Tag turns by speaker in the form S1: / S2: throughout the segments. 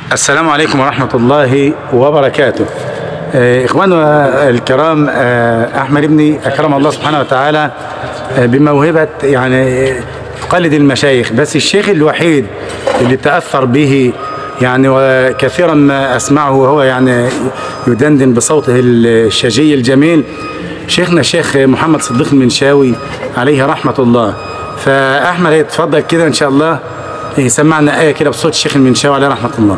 S1: السلام عليكم ورحمة الله وبركاته آه، إخواننا الكرام آه، أحمد ابني أكرم الله سبحانه وتعالى آه، بموهبة يعني قلد المشايخ بس الشيخ الوحيد اللي تأثر به يعني وكثيرا ما أسمعه وهو يعني يدندن بصوته الشجي الجميل شيخنا الشيخ محمد صديق المنشاوي عليه رحمة الله فأحمد يتفضل كده إن شاء الله يسمعنا آية كده بصوت الشيخ المنشاوي عليه رحمة الله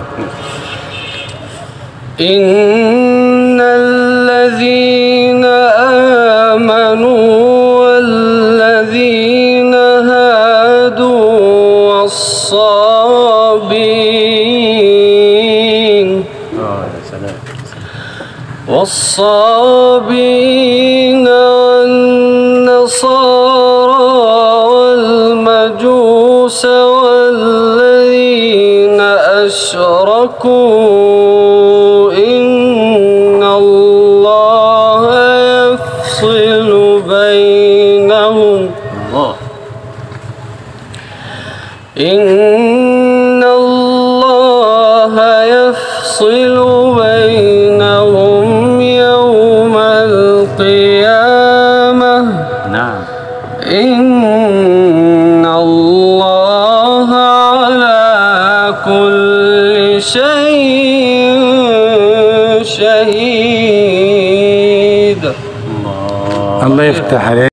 S2: إن الذين آمنوا والذين هادوا والصابين والصابين والنصارى والمجوس والذين أشركوا إن الله يفصل بينهم إن الله يفصل بينهم يوم القيامة
S1: نعم
S2: إن الله على كل شيء شهيد
S1: الله يفتح عليك